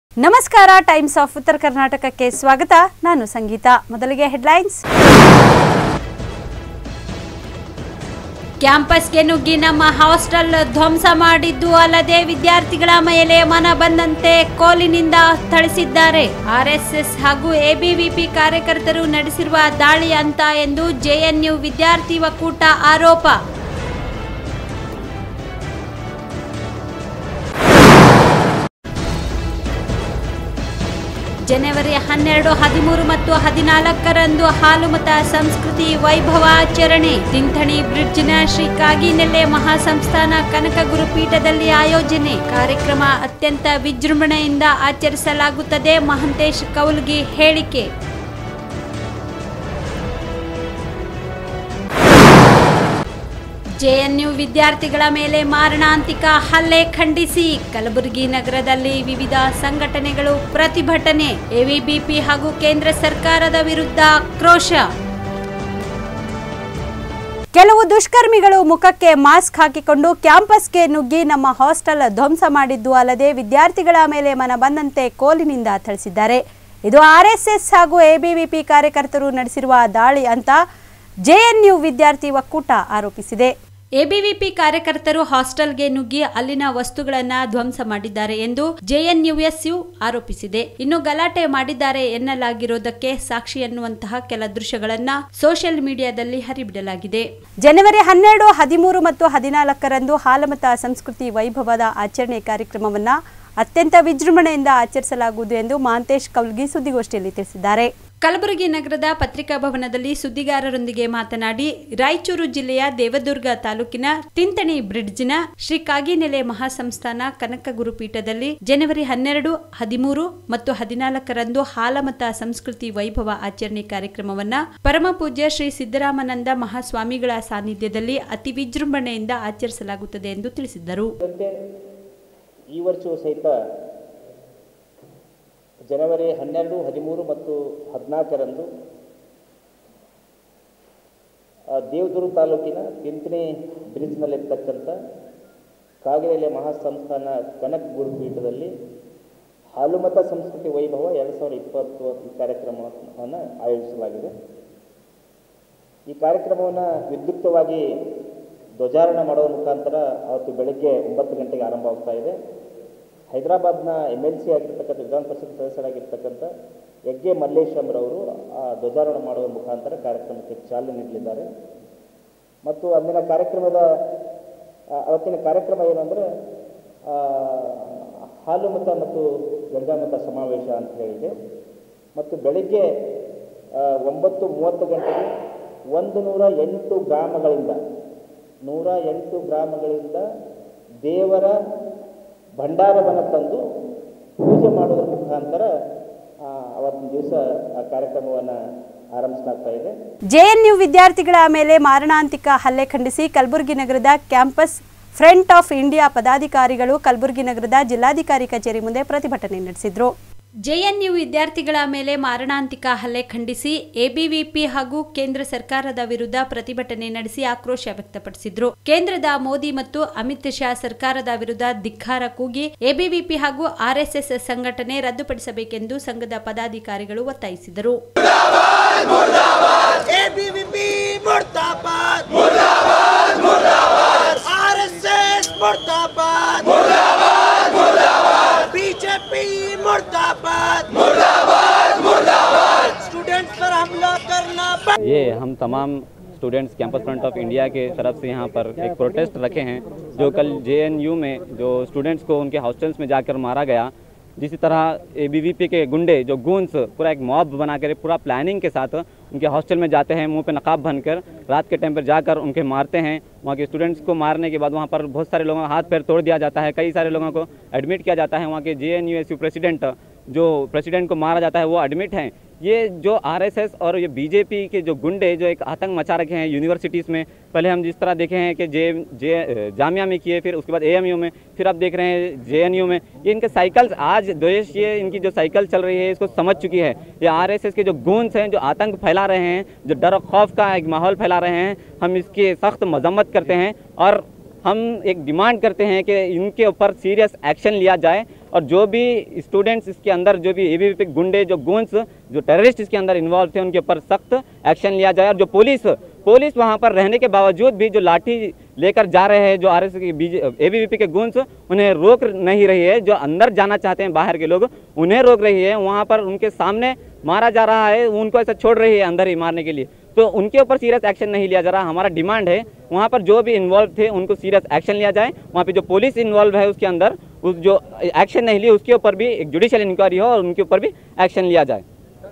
ನಮಸ್ಕಾರ times of ಉತ್ತರ ಕರ್ನಾಟಕಕ್ಕೆ ಸ್ವಾಗತ ನಾನು ಸಂಗೀತ ಮೊದಲಿಗೆ ಹೆಡ್ಲೈನ್ಸ್ ಕ್ಯಾಂಪಸ್ಗೆ ನುಗ್ಗಿ ನಮ್ಮ ಹಾಸ್ಟೆಲ್ ಧ್ವಂಸ ಮಾಡಿದ್ದು ಅಲ್ಲದೆ ವಿದ್ಯಾರ್ಥಿಗಳ ಮೇಲೆ ಮನ ಬಂದಂತೆ ಕೋಲಿನಿಂದ ಥಳಿಸಿದ್ದಾರೆ ಆರ್ಎಸ್ಎಸ್ ಹಾಗೂ ಎಬಿವಿಪಿ ಕಾರ್ಯಕರ್ತರು ನಡೆಸಿರುವ ದಾಳಿ ಅಂತ ಎಂದು ಜೆಎನ್ಯು ವಿದ್ಯಾರ್ಥಿ ಒಕ್ಕೂಟ ಆರೋಪ ಜನವರಿ ಹನ್ನೆರಡು ಹದಿಮೂರು ಮತ್ತು ಹದಿನಾಲ್ಕರಂದು ಹಾಲುಮತ ಸಂಸ್ಕೃತಿ ವೈಭವ ಆಚರಣೆ ತಿಂಥಣಿ ಬ್ರಿಡ್ಜ್ನ ಶ್ರೀ ಕಾಗಿನೆಲೆ ಮಹಾಸಂಸ್ಥಾನ ಕನಕ ಗುರುಪೀಠದಲ್ಲಿ ಆಯೋಜನೆ ಕಾರ್ಯಕ್ರಮ ಅತ್ಯಂತ ವಿಜೃಂಭಣೆಯಿಂದ ಆಚರಿಸಲಾಗುತ್ತದೆ ಮಹಂತೇಶ್ ಕೌಲ್ಗಿ ಹೇಳಿಕೆ ಜೆಎನ್ಯು ವಿದ್ಯಾರ್ಥಿಗಳ ಮೇಲೆ ಮಾರಣಾಂತಿಕ ಹಲ್ಲೆ ಖಂಡಿಸಿ ಕಲಬುರಗಿ ನಗರದಲ್ಲಿ ವಿವಿಧ ಸಂಘಟನೆಗಳು ಪ್ರತಿಭಟನೆ ಎವಿಬಿಪಿ ಹಾಗೂ ಕೇಂದ್ರ ಸರ್ಕಾರದ ವಿರುದ್ಧ ಆಕ್ರೋಶ ಕೆಲವು ದುಷ್ಕರ್ಮಿಗಳು ಮುಖಕ್ಕೆ ಮಾಸ್ಕ್ ಹಾಕಿಕೊಂಡು ಕ್ಯಾಂಪಸ್ಗೆ ನುಗ್ಗಿ ನಮ್ಮ ಹಾಸ್ಟೆಲ್ ಧ್ವಂಸ ಮಾಡಿದ್ದು ಅಲ್ಲದೆ ವಿದ್ಯಾರ್ಥಿಗಳ ಮೇಲೆ ಮನ ಬಂದಂತೆ ಕೋಲಿನಿಂದ ಥಳಿಸಿದ್ದಾರೆ ಇದು ಆರ್ಎಸ್ಎಸ್ ಹಾಗೂ ಎಬಿವಿಪಿ ಕಾರ್ಯಕರ್ತರು ನಡೆಸಿರುವ ದಾಳಿ ಅಂತ ಜೆಎನ್ಯು ವಿದ್ಯಾರ್ಥಿ ಒಕ್ಕೂಟ ಆರೋಪಿಸಿದೆ ಎಬಿವಿಪಿ ಕಾರ್ಯಕರ್ತರು ಹಾಸ್ಟೆಲ್ಗೆ ನುಗ್ಗಿ ಅಲ್ಲಿನ ವಸ್ತುಗಳನ್ನ ಧ್ವಂಸ ಮಾಡಿದ್ದಾರೆ ಎಂದು ಜೆಎನ್ಯುಎಸ್ಯು ಆರೋಪಿಸಿದೆ ಇನ್ನು ಗಲಾಟೆ ಮಾಡಿದ್ದಾರೆ ಎನ್ನಲಾಗಿರೋದಕ್ಕೆ ಸಾಕ್ಷಿ ಎನ್ನುವಂತಹ ಕೆಲ ದೃಶ್ಯಗಳನ್ನ ಸೋಷಿಯಲ್ ಮೀಡಿಯಾದಲ್ಲಿ ಹರಿಬಿಡಲಾಗಿದೆ ಜನವರಿ ಹನ್ನೆರಡು ಹದಿಮೂರು ಮತ್ತು ಹದಿನಾಲ್ಕರಂದು ಹಾಲಮತ ಸಂಸ್ಕೃತಿ ವೈಭವದ ಆಚರಣೆ ಕಾರ್ಯಕ್ರಮವನ್ನ ಅತ್ಯಂತ ವಿಜೃಂಭಣೆಯಿಂದ ಆಚರಿಸಲಾಗುವುದು ಎಂದು ಮಹಾಂತೇಶ್ ಕೌಲ್ಗಿ ಸುದ್ದಿಗೋಷ್ಠಿಯಲ್ಲಿ ತಿಳಿಸಿದ್ದಾರೆ ಕಲಬುರಗಿ ನಗರದ ಪತ್ರಿಕಾ ಭವನದಲ್ಲಿ ಸುದ್ದಿಗಾರರೊಂದಿಗೆ ಮಾತನಾಡಿ ರಾಯಚೂರು ಜಿಲ್ಲೆಯ ದೇವದುರ್ಗ ತಾಲೂಕಿನ ತಿಂತಣಿ ಬ್ರಿಡ್ಜ್ನ ಶ್ರೀ ಕಾಗಿನೆಲೆ ಮಹಾಸಂಸ್ಥಾನ ಕನಕ ಗುರುಪೀಠದಲ್ಲಿ ಜನವರಿ ಹನ್ನೆರಡು ಹದಿಮೂರು ಮತ್ತು ಹದಿನಾಲ್ಕರಂದು ಹಾಲಮತ ಸಂಸ್ಕೃತಿ ವೈಭವ ಆಚರಣೆ ಕಾರ್ಯಕ್ರಮವನ್ನ ಪರಮಪೂಜ್ಯ ಶ್ರೀ ಸಿದ್ದರಾಮಾನಂದ ಮಹಾಸ್ವಾಮಿಗಳ ಸಾನ್ನಿಧ್ಯದಲ್ಲಿ ಅತಿ ವಿಜೃಂಭಣೆಯಿಂದ ಆಚರಿಸಲಾಗುತ್ತದೆ ಎಂದು ತಿಳಿಸಿದರು ಅದರಂತೆ ಈ ವರ್ಷವೂ ಸಹಿತ ಜನವರಿ ಹನ್ನೆರಡು ಹದಿಮೂರು ಮತ್ತು ಹದಿನಾಲ್ಕರಂದು ಆ, ದೇವದುರ್ಗ ತಾಲೂಕಿನ ತಿಂತಿನಿ ಬ್ರಿಡ್ಜ್ನಲ್ಲಿರ್ತಕ್ಕಂಥ ಕಾಗಿನೆಲೆ ಮಹಾಸಂಸ್ಥಾನ ಕನಕ ಗುರುಪೀಠದಲ್ಲಿ ಹಾಲುಮತ ಸಂಸ್ಕೃತಿ ವೈಭವ ಎರಡು ಸಾವಿರದ ಇಪ್ಪತ್ತು ಈ ಕಾರ್ಯಕ್ರಮವನ್ನು ಆಯೋಜಿಸಲಾಗಿದೆ ಈ ಕಾರ್ಯಕ್ರಮವನ್ನು ವಿದ್ಯುಕ್ತವಾಗಿ ಧ್ವಜಾರೋಹಣ ಮಾಡೋದ್ರ ಮುಖಾಂತರ ಅವತ್ತು ಬೆಳಗ್ಗೆ ಒಂಬತ್ತು ಗಂಟೆಗೆ ಆರಂಭವಾಗ್ತಾ ಇದೆ ಹೈದರಾಬಾದ್ನ ಎಮ್ ಎಲ್ ಸಿ ಆಗಿರ್ತಕ್ಕಂಥ ವಿಧಾನ ಪರಿಷತ್ ಸದಸ್ಯರಾಗಿರ್ತಕ್ಕಂಥ ಯಗ್ಗೆ ಮಲ್ಲೇಶಂರವರು ಆ ಧ್ವಜಾರೋಹಣ ಮಾಡುವ ಮುಖಾಂತರ ಕಾರ್ಯಕ್ರಮಕ್ಕೆ ಚಾಲನೆ ನೀಡಲಿದ್ದಾರೆ ಮತ್ತು ಅಂದಿನ ಕಾರ್ಯಕ್ರಮದ ಆ, ಅವತ್ತಿನ ಕಾರ್ಯಕ್ರಮ ಏನಂದರೆ ಹಾಲುಮತ ಮತ್ತು ಗಂಗಾಮತ ಸಮಾವೇಶ ಅಂತ ಹೇಳಿದೆ ಮತ್ತು ಬೆಳಿಗ್ಗೆ ಆ, ಒಂಬತ್ತು ಮೂವತ್ತು ಗಂಟೆಗೆ ಒಂದು ನೂರ ಎಂಟು ಗ್ರಾಮಗಳಿಂದ ನೂರ ಎಂಟು ಗ್ರಾಮಗಳಿಂದ ದೇವರ ಭಂಡಾರವನ್ನು ತಂದು ಪೂಜೆ ಮಾಡೋದ್ರ ಮುಖಾಂತರ ಆ, ಅವತ್ತಿನ ದಿವಸ ಆ ಕಾರ್ಯಕ್ರಮವನ್ನು ಆರಂಭಿಸಲಾಗ್ತಾ ಇದೆ ಜೆಎನ್ಯು ವಿದ್ಯಾರ್ಥಿಗಳ ಮೇಲೆ ಮಾರಣಾಂತಿಕ ಹಲ್ಲೆ ಖಂಡಿಸಿ ಕಲಬುರಗಿ ನಗರದ ಕ್ಯಾಂಪಸ್ ಫ್ರಂಟ್ ಆಫ್ ಇಂಡಿಯಾ ಪದಾಧಿಕಾರಿಗಳು ಕಲಬುರಗಿ ನಗರದ ಜಿಲ್ಲಾಧಿಕಾರಿ ಕಚೇರಿ ಮುಂದೆ ಪ್ರತಿಭಟನೆ ನಡೆಸಿದ್ರು ಜೆಎನ್ಯು ವಿದ್ಯಾರ್ಥಿಗಳ ಮೇಲೆ ಮಾರಣಾಂತಿಕ ಹಲ್ಲೆ ಖಂಡಿಸಿ ಎಬಿವಿಪಿ ಹಾಗೂ ಕೇಂದ್ರ ಸರ್ಕಾರದ ವಿರುದ್ಧ ಪ್ರತಿಭಟನೆ ನಡೆಸಿ ಆಕ್ರೋಶ ವ್ಯಕ್ತಪಡಿಸಿದ್ರು ಕೇಂದ್ರದ ಮೋದಿ ಮತ್ತು ಅಮಿತ್ ಶಾ ಸರ್ಕಾರದ ವಿರುದ್ಧ ಧಿಕ್ಕಾರ ಕೂಗಿ ಎಬಿವಿಪಿ ಹಾಗೂ ಆರ್ಎಸ್ಎಸ್ ಸಂಘಟನೆ ರದ್ದುಪಡಿಸಬೇಕೆಂದು ಸಂಘದ ಪದಾಧಿಕಾರಿಗಳು ಒತ್ತಾಯಿಸಿದರು एबीवीपी मुर्दाबाद मुर्दाबाद मुर्दाबाद आरएसएस मुर्दाबाद मुर्दाबाद मुर्दाबाद बीजेपी मुर्दाबाद मुर्दाबाद मुर्दाबाद स्टूडेंट्स पर हमला करना बंद ये हम तमाम students campus front of India के तरफ से यहाँ पर एक प्रोटेस्ट रखे हैं जो कल जेएनयू में जो स्टूडेंट्स को उनके हॉस्टल्स में जाकर मारा गया जिसी तरह एबीवीपी के गुंडे जो गूंस पूरा एक मॉब बनाकर पूरा प्लानिंग के साथ उनके हॉस्टल में जाते हैं मुंह पे नकाब बनकर रात के टाइम पर जाकर उनके मारते हैं वहाँ के स्टूडेंट्स को मारने के बाद वहाँ पर बहुत सारे लोगों का हाथ पैर तोड़ दिया जाता है कई सारे लोगों को एडमिट किया जाता है वहाँ के जे प्रेसिडेंट जो प्रेसिडेंट को मारा जाता है वो एडमिट हैं ये जो आरएसएस और ये बीजेपी के जो गुंडे जो एक आतंक मचा रखे हैं यूनिवर्सिटीज़ में पहले हम जिस तरह देखे हैं कि जे जे जामिया में किए फिर उसके बाद एएमयू में फिर अब देख रहे हैं जेएनयू में ये इनके साइकिल्स आज देश ये इनकी जो साइकिल चल रही है इसको समझ चुकी है ये आरएसएस के जो गूंस हैं जो आतंक फैला रहे हैं जो डर और खौफ का एक माहौल फैला रहे हैं हम इसकी सख्त मजम्मत करते हैं और हम एक डिमांड करते हैं कि इनके ऊपर सीरियस एक्शन लिया जाए और जो भी स्टूडेंट्स इसके अंदर जो भी ए गुंडे जो गुंस जो टेररिस्ट इसके अंदर इन्वॉल्व थे उनके ऊपर सख्त एक्शन लिया जाए और जो पुलिस पुलिस वहाँ पर रहने के बावजूद भी जो लाठी लेकर जा रहे हैं जो आर एस के बीजे एबीवीपी के गुंस उन्हें रोक नहीं रही है जो अंदर जाना चाहते हैं बाहर के लोग उन्हें रोक रही है वहाँ पर उनके सामने मारा जा रहा है उनको ऐसा छोड़ रही है अंदर ही मारने के लिए तो उनके ऊपर सीरियस एक्शन नहीं लिया जा रहा हमारा डिमांड है वहाँ पर जो भी इन्वॉल्व थे उनको सीरियस एक्शन लिया जाए वहाँ पे जो पुलिस इन्वॉल्व है उसके अंदर उस जो एक्शन नहीं लिए उसके ऊपर भी एक जुडिशियल इंक्वायरी हो और उनके ऊपर भी एक्शन लिया जाए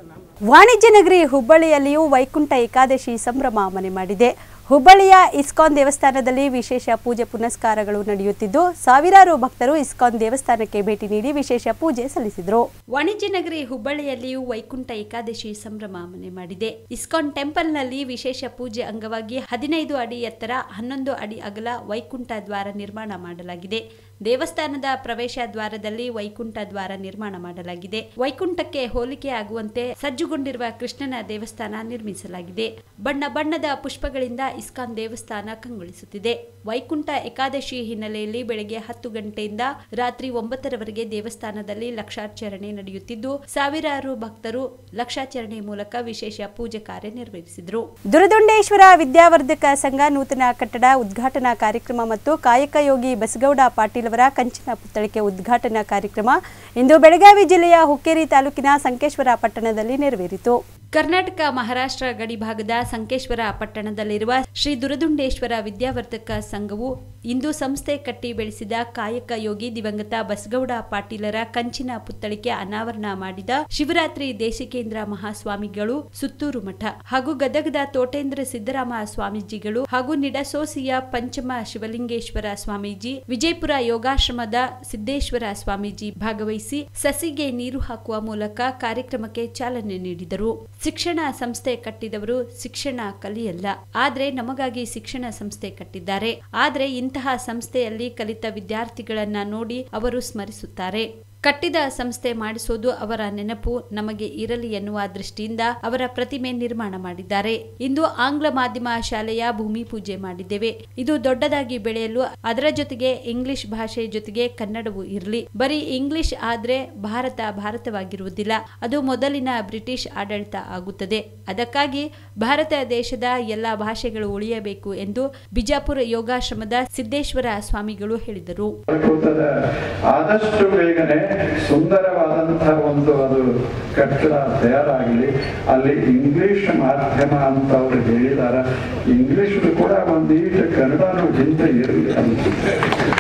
ವಾಣಿಜ್ಯ ನಗರಿ ಹುಬ್ಬಳ್ಳಿಯಲ್ಲಿಯೂ ವೈಕುಂಠ ಏಕಾದಶಿ ಸಂಭ್ರಮ ಮನೆ ಮಾಡಿದೆ ಹುಬ್ಬಳ್ಳಿಯ ಇಸ್ಕಾನ್ ದೇವಸ್ಥಾನದಲ್ಲಿ ವಿಶೇಷ ಪೂಜೆ ಪುನಸ್ಕಾರಗಳು ನಡೆಯುತ್ತಿದ್ದು ಸಾವಿರಾರು ಭಕ್ತರು ಇಸ್ಕಾನ್ ದೇವಸ್ಥಾನಕ್ಕೆ ಭೇಟಿ ನೀಡಿ ವಿಶೇಷ ಪೂಜೆ ಸಲ್ಲಿಸಿದರು ವಾಣಿಜ್ಯ ನಗರಿ ಹುಬ್ಬಳ್ಳಿಯಲ್ಲಿಯೂ ವೈಕುಂಠ ಏಕಾದಶಿ ಸಂಭ್ರಮ ಮನೆ ಮಾಡಿದೆ ಇಸ್ಕಾನ್ ಟೆಂಪಲ್ನಲ್ಲಿ ವಿಶೇಷ ಪೂಜೆ ಅಂಗವಾಗಿ ಹದಿನೈದು ಅಡಿ ಎತ್ತರ ಹನ್ನೊಂದು ಅಡಿ ಅಗಲ ವೈಕುಂಠ ದ್ವಾರ ನಿರ್ಮಾಣ ಮಾಡಲಾಗಿದೆ ದೇವಸ್ಥಾನದ ಪ್ರವೇಶ ದ್ವಾರದಲ್ಲಿ ವೈಕುಂಠ ದ್ವಾರ ನಿರ್ಮಾಣ ಮಾಡಲಾಗಿದೆ ವೈಕುಂಠಕ್ಕೆ ಹೋಲಿಕೆ ಆಗುವಂತೆ ಸಜ್ಜುಗೊಂಡಿರುವ ಕೃಷ್ಣನ ದೇವಸ್ಥಾನ ನಿರ್ಮಿಸಲಾಗಿದೆ ಬಣ್ಣ ಬಣ್ಣದ ಪುಷ್ಪಗಳಿಂದ ಇಸ್ಕಾನ್ ದೇವಸ್ಥಾನ ಕಂಗೊಳಿಸುತ್ತಿದೆ ವೈಕುಂಠ ಏಕಾದಶಿ ಹಿನ್ನೆಲೆಯಲ್ಲಿ ಬೆಳಗ್ಗೆ ಹತ್ತು ಗಂಟೆಯಿಂದ ರಾತ್ರಿ ಒಂಬತ್ತರವರೆಗೆ ದೇವಸ್ಥಾನದಲ್ಲಿ ಲಕ್ಷಾಚರಣೆ ನಡೆಯುತ್ತಿದ್ದು ಸಾವಿರಾರು ಭಕ್ತರು ಲಕ್ಷಾಚರಣೆ ಮೂಲಕ ವಿಶೇಷ ಪೂಜೆ ಕಾರ್ಯ ನಿರ್ವಹಿಸಿದರು ದುರದುಂಡೇಶ್ವರ ವಿದ್ಯಾವರ್ಧಕ ಸಂಘ ನೂತನ ಕಟ್ಟಡ ಉದ್ಘಾಟನಾ ಕಾರ್ಯಕ್ರಮ ಮತ್ತು ಕಾಯಕ ಯೋಗಿ ಬಸಗೌಡ ಪಾಟೀಲ್ ಅವರ ಕಂಚಿನ ಪುತ್ಥಳಿಕೆ ಉದ್ಘಾಟನಾ ಕಾರ್ಯಕ್ರಮ ಇಂದು ಬೆಳಗಾವಿ ಜಿಲ್ಲೆಯ ಹುಕ್ಕೇರಿ ತಾಲೂಕಿನ ಸಂಕೇಶ್ವರ ಪಟ್ಟಣದಲ್ಲಿ ನೆರವೇರಿತು ಕರ್ನಾಟಕ ಮಹಾರಾಷ್ಟ್ರ ಗಡಿ ಭಾಗದ ಸಂಕೇಶ್ವರ ಪಟ್ಟಣದಲ್ಲಿರುವ ಶ್ರೀ ದುರದುಂಡೇಶ್ವರ ವಿದ್ಯಾವರ್ಧಕ ಸಂಘವು ಇಂದು ಸಂಸ್ಥೆ ಕಟ್ಟಿ ಬೆಳೆಸಿದ ಕಾಯಕ ಯೋಗಿ ದಿವಂಗತ ಬಸಗೌಡ ಪಾಟೀಲರ ಕಂಚಿನ ಪುತ್ಥಳಿಕೆ ಅನಾವರಣ ಮಾಡಿದ ಶಿವರಾತ್ರಿ ದೇಶಿಕೇಂದ್ರ ಮಹಾಸ್ವಾಮಿಗಳು ಸುತ್ತೂರು ಮಠ ಹಾಗೂ ಗದಗದ ತೋಟೇಂದ್ರ ಸಿದ್ದರಾಮ ಸ್ವಾಮೀಜಿಗಳು ಹಾಗೂ ನಿಡಸೋಸಿಯ ಪಂಚಮ ಶಿವಲಿಂಗೇಶ್ವರ ಸ್ವಾಮೀಜಿ ವಿಜಯಪುರ ಯೋಗಾಶ್ರಮದ ಸಿದ್ದೇಶ್ವರ ಸ್ವಾಮೀಜಿ ಭಾಗವಹಿಸಿ ಸಸಿಗೆ ನೀರು ಹಾಕುವ ಮೂಲಕ ಕಾರ್ಯಕ್ರಮಕ್ಕೆ ಚಾಲನೆ ನೀಡಿದರು ಶಿಕ್ಷಣ ಸಂಸ್ಥೆ ಕಟ್ಟಿದವರು ಶಿಕ್ಷಣ ಕಲಿಯಲ್ಲ ಆದ್ರೆ ನಮಗಾಗಿ ಶಿಕ್ಷಣ ಸಂಸ್ಥೆ ಕಟ್ಟಿದ್ದಾರೆ ಆದ್ರೆ ಇಂತಹ ಸಂಸ್ಥೆಯಲ್ಲಿ ಕಲಿತ ವಿದ್ಯಾರ್ಥಿಗಳನ್ನ ನೋಡಿ ಅವರು ಸ್ಮರಿಸುತ್ತಾರೆ ಕಟ್ಟಿದ ಸಂಸ್ಥೆ ಮಾಡಿಸೋದು ಅವರ ನೆನಪು ನಮಗೆ ಇರಲಿ ಎನ್ನುವ ದೃಷ್ಟಿಯಿಂದ ಅವರ ಪ್ರತಿಮೆ ನಿರ್ಮಾಣ ಮಾಡಿದ್ದಾರೆ ಇಂದು ಆಂಗ್ಲ ಮಾಧ್ಯಮ ಶಾಲೆಯ ಭೂಮಿ ಪೂಜೆ ಮಾಡಿದ್ದೇವೆ ಇದು ದೊಡ್ಡದಾಗಿ ಬೆಳೆಯಲು ಅದರ ಜೊತೆಗೆ ಇಂಗ್ಲಿಷ್ ಭಾಷೆ ಜೊತೆಗೆ ಕನ್ನಡವೂ ಇರಲಿ ಬರೀ ಇಂಗ್ಲಿಷ್ ಆದ್ರೆ ಭಾರತ ಭಾರತವಾಗಿರುವುದಿಲ್ಲ ಅದು ಮೊದಲಿನ ಬ್ರಿಟಿಷ್ ಆಡಳಿತ ಆಗುತ್ತದೆ ಅದಕ್ಕಾಗಿ ಭಾರತ ದೇಶದ ಎಲ್ಲಾ ಭಾಷೆಗಳು ಉಳಿಯಬೇಕು ಎಂದು ಬಿಜಾಪುರ ಯೋಗಾಶ್ರಮದ ಸಿದ್ದೇಶ್ವರ ಸ್ವಾಮಿಗಳು ಹೇಳಿದರು ಕೂತದ ಆದಷ್ಟು ಬೇಗನೆ ಸುಂದರವಾದಂತಹ ಒಂದು ಅದು ಕಟ್ಟಡ ತಯಾರಾಗಲಿ ಅಲ್ಲಿ ಇಂಗ್ಲಿಷ್ ಮಾಧ್ಯಮ ಅಂತ ಅವರು ಹೇಳಿದಾರ ಇಂಗ್ಲಿಷ್ ಕೂಡ ಒಂದು ಈಟ ಕನ್ನಡನೂ ಹಿಂದೆ ಇರಲಿ ಅನ್ಸುತ್ತೆ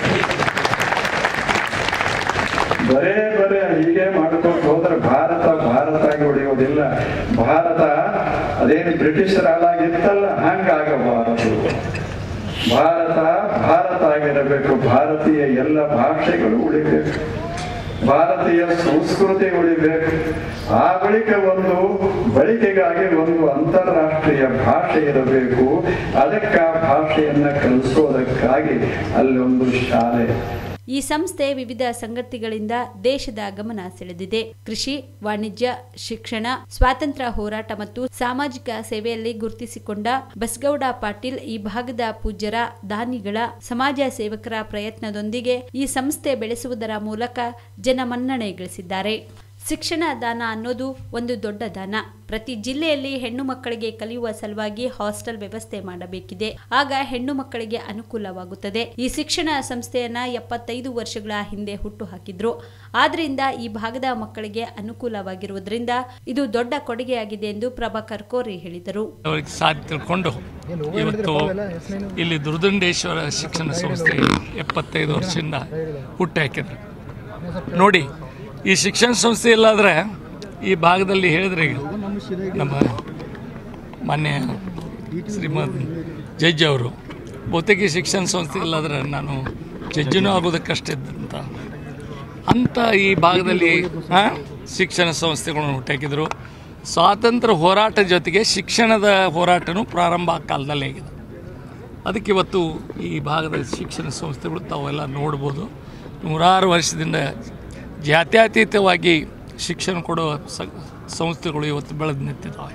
ಬರೇ ಬರೇ ಹೀಗೆ ಮಾಡ್ಕೊಂಡು ಹೋದ್ರೆ ಭಾರತ ಭಾರತ ಆಗಿ ಉಳಿಯೋದಿಲ್ಲ ಭಾರತ ಅದೇನು ಬ್ರಿಟಿಷರ ಹಾಳಾಗಿತ್ತಲ್ಲ ಹಂಗಾಗಬಾರದು ಭಾರತ ಭಾರತ ಆಗಿರಬೇಕು ಭಾರತೀಯ ಎಲ್ಲ ಭಾಷೆಗಳು ಉಳಿಬೇಕು ಭಾರತೀಯ ಸಂಸ್ಕೃತಿ ಉಳಿಬೇಕು ಆ ಬಳಿಕ ಒಂದು ಬಳಕೆಗಾಗಿ ಒಂದು ಅಂತಾರಾಷ್ಟ್ರೀಯ ಭಾಷೆ ಇರಬೇಕು ಅದಕ್ಕೆ ಆ ಭಾಷೆಯನ್ನ ಕಲಿಸೋದಕ್ಕಾಗಿ ಅಲ್ಲಿ ಒಂದು ಶಾಲೆ ಈ ಸಂಸ್ಥೆ ವಿವಿಧ ಸಂಗತಿಗಳಿಂದ ದೇಶದ ಗಮನ ಸೆಳೆದಿದೆ ಕೃಷಿ ವಾಣಿಜ್ಯ ಶಿಕ್ಷಣ ಸ್ವಾತಂತ್ರ್ಯ ಹೋರಾಟ ಮತ್ತು ಸಾಮಾಜಿಕ ಸೇವೆಯಲ್ಲಿ ಗುರುತಿಸಿಕೊಂಡ ಬಸಗೌಡ ಪಾಟೀಲ್ ಈ ಭಾಗದ ಪೂಜ್ಯರ ದಾನಿಗಳ ಸಮಾಜ ಸೇವಕರ ಪ್ರಯತ್ನದೊಂದಿಗೆ ಈ ಸಂಸ್ಥೆ ಬೆಳೆಸುವುದರ ಮೂಲಕ ಜನಮನ್ನಣೆ ಗಳಿಸಿದ್ದಾರೆ ಶಿಕ್ಷಣ ದಾನ ಅನ್ನೋದು ಒಂದು ದೊಡ್ಡ ದಾನ ಪ್ರತಿ ಜಿಲ್ಲೆಯಲ್ಲಿ ಹೆಣ್ಣು ಮಕ್ಕಳಿಗೆ ಕಲಿಯುವ ಸಲುವಾಗಿ ಹಾಸ್ಟೆಲ್ ವ್ಯವಸ್ಥೆ ಮಾಡಬೇಕಿದೆ ಆಗ ಹೆಣ್ಣು ಮಕ್ಕಳಿಗೆ ಅನುಕೂಲವಾಗುತ್ತದೆ ಈ ಶಿಕ್ಷಣ ಸಂಸ್ಥೆಯನ್ನ ಎಪ್ಪತ್ತೈದು ವರ್ಷಗಳ ಹಿಂದೆ ಹುಟ್ಟು ಹಾಕಿದ್ರು ಆದ್ರಿಂದ ಈ ಭಾಗದ ಮಕ್ಕಳಿಗೆ ಅನುಕೂಲವಾಗಿರುವುದರಿಂದ ಇದು ದೊಡ್ಡ ಕೊಡುಗೆಯಾಗಿದೆ ಎಂದು ಪ್ರಭಾಕರ್ ಕೋರಿ ಹೇಳಿದರು ಅವರಿಗೆ ಸಾಥ್ ತಿಳ್ಕೊಂಡು ಇವತ್ತು ಇಲ್ಲಿ ದುರ್ದಂಡೇಶ್ವರ ಶಿಕ್ಷಣ ಸಂಸ್ಥೆ ಎಪ್ಪತ್ತೈದು ವರ್ಷದಿಂದ ಹುಟ್ಟು ಹಾಕಿದ್ರು ನೋಡಿ ಈ ಶಿಕ್ಷಣ ಸಂಸ್ಥೆ ಇಲ್ಲಾದ್ರೆ ಈ ಭಾಗದಲ್ಲಿ ಹೇಳಿದ್ರೆ ಈಗ ನಮ್ಮ ಮಾನ್ಯ ಶ್ರೀಮದ್ ಜಡ್ಜ್ ಅವರು ಬಹುತೇಕ ಈ ಶಿಕ್ಷಣ ಸಂಸ್ಥೆ ಇಲ್ಲಾದ್ರೆ ನಾನು ಜಡ್ಜಿನೂ ಆಗೋದಕ್ಕಷ್ಟೇ ಅಂತ ಅಂತ ಈ ಭಾಗದಲ್ಲಿ ಆ, ಶಿಕ್ಷಣ ಸಂಸ್ಥೆಗಳನ್ನು ಹುಟ್ಟಾಕಿದ್ರು ಸ್ವಾತಂತ್ರ್ಯ ಹೋರಾಟ ಜೊತೆಗೆ ಶಿಕ್ಷಣದ ಹೋರಾಟನೂ ಪ್ರಾರಂಭ ಆ ಕಾಲದಲ್ಲಿ ಆಗಿದೆ ಅದಕ್ಕೆ ಇವತ್ತು ಈ ಭಾಗದ ಶಿಕ್ಷಣ ಸಂಸ್ಥೆಗಳು ತಾವೆಲ್ಲ ನೋಡ್ಬೋದು ನೂರಾರು ವರ್ಷದಿಂದ ಜಾತ್ಯತೀತವಾಗಿ ಶಿಕ್ಷಣ ಕೊಡುವ ಸ- ಸಂಸ್ಥೆಗಳು ಇವತ್ತು ಬೆಳೆದು ನಿಂತಿದ್ದಾವೆ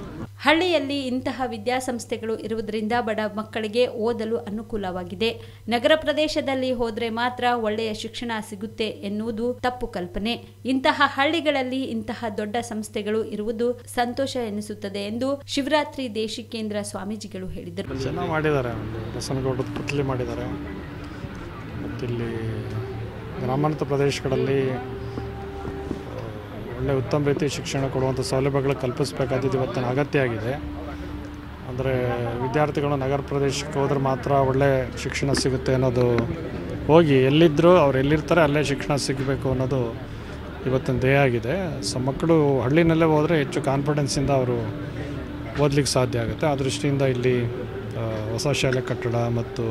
ಹಳ್ಳಿಯಲ್ಲಿ ಇಂತಹ ವಿದ್ಯಾಸಂಸ್ಥೆಗಳು ಇರುವುದರಿಂದ ಬಡ ಮಕ್ಕಳಿಗೆ ಓದಲು ಅನುಕೂಲವಾಗಿದೆ ನಗರ ಪ್ರದೇಶದಲ್ಲಿ ಹೋದ್ರೆ ಮಾತ್ರ ಒಳ್ಳೆಯ ಶಿಕ್ಷಣ ಸಿಗುತ್ತೆ ಎನ್ನುವುದು ತಪ್ಪು ಕಲ್ಪನೆ ಇಂತಹ ಹಳ್ಳಿಗಳಲ್ಲಿ ಇಂತಹ ದೊಡ್ಡ ಸಂಸ್ಥೆಗಳು ಇರುವುದು ಸಂತೋಷ ಎನಿಸುತ್ತದೆ ಎಂದು ಶಿವರಾತ್ರಿ ದೇಶಿಕೇಂದ್ರ ಸ್ವಾಮೀಜಿಗಳು ಹೇಳಿದರು ಚೆನ್ನಾಗಿ ಮಾಡಿದ್ದಾರೆ ಒಂದು ಬಸವನಗೌಡದ ಪುತ್ಲಿ ಮಾಡಿದ್ದಾರೆ ಮತ್ತಿಲ್ಲಿ ಗ್ರಾಮಾಂತರ ಪ್ರದೇಶಗಳಲ್ಲಿ ಆ, ಒಳ್ಳೆ ಉತ್ತಮ ರೀತಿ ಶಿಕ್ಷಣ ಕೊಡುವಂಥ ಸೌಲಭ್ಯಗಳು ಕಲ್ಪಿಸಬೇಕಾದದ್ದು ಇವತ್ತಿನ ಅಗತ್ಯ ಆಗಿದೆ ಅಂದರೆ ವಿದ್ಯಾರ್ಥಿಗಳು ನಗರ ಪ್ರದೇಶಕ್ಕೆ ಹೋದ್ರೆ ಮಾತ್ರ ಒಳ್ಳೆ ಶಿಕ್ಷಣ ಸಿಗುತ್ತೆ ಅನ್ನೋದು ಹೋಗಿ ಎಲ್ಲಿದ್ದರೂ ಅವ್ರು ಎಲ್ಲಿರ್ತಾರೆ ಅಲ್ಲೇ ಶಿಕ್ಷಣ ಸಿಗಬೇಕು ಅನ್ನೋದು ಇವತ್ತಿನ ಧ್ಯೇಯ ಆಗಿದೆ ಸೊ ಮಕ್ಕಳು ಹಳ್ಳಿನಲ್ಲೇ ಹೋದರೆ ಹೆಚ್ಚು ಕಾನ್ಫಿಡೆನ್ಸಿಂದ ಅವರು ಓದಲಿಕ್ಕೆ ಸಾಧ್ಯ ಆಗುತ್ತೆ ಆ ದೃಷ್ಟಿಯಿಂದ ಇಲ್ಲಿ ಆ, ಹೊಸ ಶಾಲೆ ಕಟ್ಟಡ ಮತ್ತು